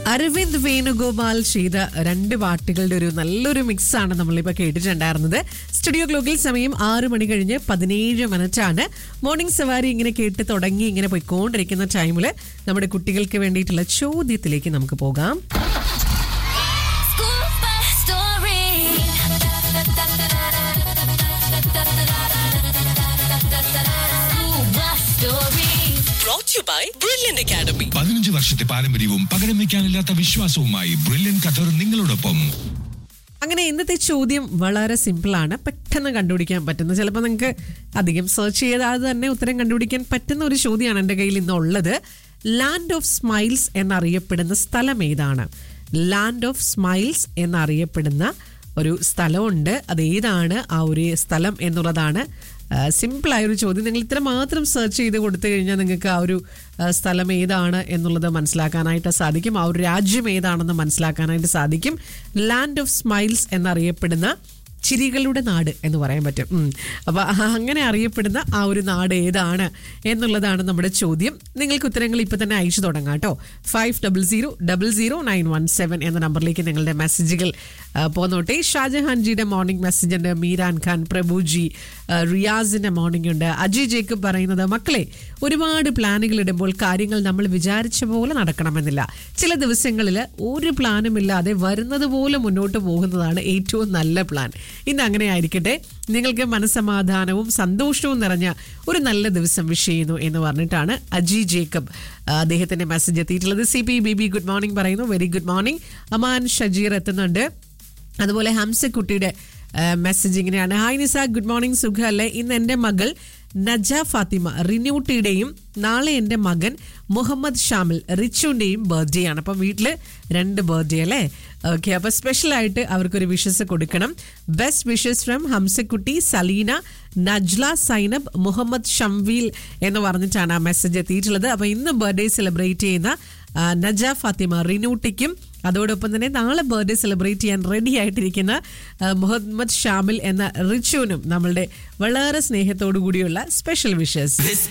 അരവിന്ദ് വേണുഗോപാൽ ചെയ്ത രണ്ട് പാട്ടുകളുടെ ഒരു നല്ലൊരു മിക്സ് ആണ് നമ്മളിപ്പോൾ കേട്ടിട്ടുണ്ടായിരുന്നത് സ്റ്റുഡിയോ ക്ലോക്കിൽ സമയം ആറ് മണി കഴിഞ്ഞ് പതിനേഴ് മിനിറ്റാണ് മോർണിംഗ് സവാരി ഇങ്ങനെ കേട്ട് തുടങ്ങി ഇങ്ങനെ പോയിക്കൊണ്ടിരിക്കുന്ന ടൈമിൽ നമ്മുടെ കുട്ടികൾക്ക് വേണ്ടിയിട്ടുള്ള ചോദ്യത്തിലേക്ക് നമുക്ക് പോകാം Scuba story. Scuba story. brought to you by Brilliant Academy. പതിനഞ്ച് വർഷത്തെ പാരമ്പര്യവും പകരം വെക്കാനില്ലാത്ത വിശ്വാസവുമായി ബ്രില്യൻ ഖത്തർ നിങ്ങളോടൊപ്പം അങ്ങനെ ഇന്നത്തെ ചോദ്യം വളരെ സിമ്പിളാണ് പെട്ടെന്ന് കണ്ടുപിടിക്കാൻ പറ്റുന്ന ചിലപ്പോൾ നിങ്ങൾക്ക് അധികം സെർച്ച് ചെയ്താതെ തന്നെ ഉത്തരം കണ്ടുപിടിക്കാൻ പറ്റുന്ന ഒരു ചോദ്യമാണ് എൻ്റെ കയ്യിൽ ഇന്നുള്ളത് ലാൻഡ് ഓഫ് സ്മൈൽസ് എന്നറിയപ്പെടുന്ന സ്ഥലം ഏതാണ് ലാൻഡ് ഓഫ് സ്മൈൽസ് എന്നറിയപ്പെടുന്ന ഒരു സ്ഥലമുണ്ട് അത് ഏതാണ് ആ ഒരു സ്ഥലം എന്നുള്ളതാണ് സിമ്പിളായ ഒരു ചോദ്യം നിങ്ങൾ ഇത്ര മാത്രം സെർച്ച് ചെയ്ത് കൊടുത്തു കഴിഞ്ഞാൽ നിങ്ങൾക്ക് ആ ഒരു ആ, സ്ഥലം ഏതാണ് എന്നുള്ളത് മനസ്സിലാക്കാനായിട്ട് സാധിക്കും ആ ഒരു രാജ്യം ഏതാണെന്ന് മനസ്സിലാക്കാനായിട്ട് സാധിക്കും ലാൻഡ് ഓഫ് സ്മൈൽസ് എന്നറിയപ്പെടുന്ന ചിരികളുടെ നാട് എന്ന് പറയാൻ പറ്റും ഉം. അപ്പൊ അങ്ങനെ അറിയപ്പെടുന്ന ആ ഒരു നാട് ഏതാണ് എന്നുള്ളതാണ് നമ്മുടെ ചോദ്യം നിങ്ങൾക്ക് ഉത്തരങ്ങൾ ഇപ്പൊ തന്നെ അയച്ചു തുടങ്ങാം കേട്ടോ five double zero double zero nine one seven എന്ന നമ്പറിലേക്ക് നിങ്ങളുടെ മെസ്സേജുകൾ ആ, പോന്നോട്ടെ ഷാജഹാൻജിയുടെ മോർണിംഗ് മെസ്സേജ് ഉണ്ട് മീരാൻ ഖാൻ പ്രഭുജി ആ, റിയാസിന്റെ മോർണിംഗ് ഉണ്ട് അജയ് ജേക്കബ് പറയുന്നത് മക്കളെ ഒരുപാട് പ്ലാനുകൾ ഇടുമ്പോൾ കാര്യങ്ങൾ നമ്മൾ വിചാരിച്ച പോലെ നടക്കണമെന്നില്ല ചില ദിവസങ്ങളിൽ ഒരു പ്ലാനും ഇല്ലാതെ വരുന്നത് പോലെ മുന്നോട്ട് പോകുന്നതാണ് ഏറ്റവും നല്ല പ്ലാൻ ഇന്ന് അങ്ങനെ ആയിരിക്കട്ടെ നിങ്ങൾക്ക് മനസ്സമാധാനവും സന്തോഷവും നിറഞ്ഞ ഒരു നല്ല ദിവസം വിഷ് ചെയ്യുന്നു എന്ന് പറഞ്ഞിട്ടാണ് അജി ജേക്കബ് ആ, അദ്ദേഹത്തിന്റെ മെസ്സേജ് എത്തിയിട്ടുള്ളത് C P B B good morning പറയുന്നു very good morning Aman Shajeer എത്തുന്നുണ്ട് അതുപോലെ ഹംസക്കുട്ടിയുടെ മെസ്സേജ് ഇങ്ങനെയാണ് ഹായ് നിസ ഗുഡ് മോർണിംഗ് സുഖല്ലേ ഇന്ന് എൻ്റെ മകൾ നജ ഫാത്തിമ റിന്യൂട്ടിയുടെയും നാളെ എൻ്റെ മകൻ മുഹമ്മദ് ഷാമിൽ റിച്ചുവിൻ്റെയും ബർത്ത്ഡേ ആണ് അപ്പം വീട്ടിൽ രണ്ട് ബർത്ത്ഡേ അല്ലേ ഓക്കെ അപ്പോൾ സ്പെഷ്യലായിട്ട് അവർക്കൊരു വിഷസ് കൊടുക്കണം best wishes from Hamsakutty Salina Najla Zainab Muhammad Shamveel എന്ന് പറഞ്ഞിട്ടാണ് ആ മെസ്സേജ് എത്തിയിട്ടുള്ളത് അപ്പോൾ ഇന്ന് ബർത്ത്ഡേ സെലിബ്രേറ്റ് ചെയ്യുന്ന ആ, നജ ഫാത്തിമ റിനൂട്ടിക്കും അതോടൊപ്പം തന്നെ നാളെ ബർത്ത്ഡേ സെലിബ്രേറ്റ് ചെയ്യാൻ റെഡി ആയിട്ടിരിക്കുന്ന ആ, മുഹമ്മദ് ഷാമിൽ എന്ന റിച്ചുവിനും നമ്മളുടെ വളരെ സ്നേഹത്തോടു കൂടിയുള്ള സ്പെഷ്യൽ വിഷസ് This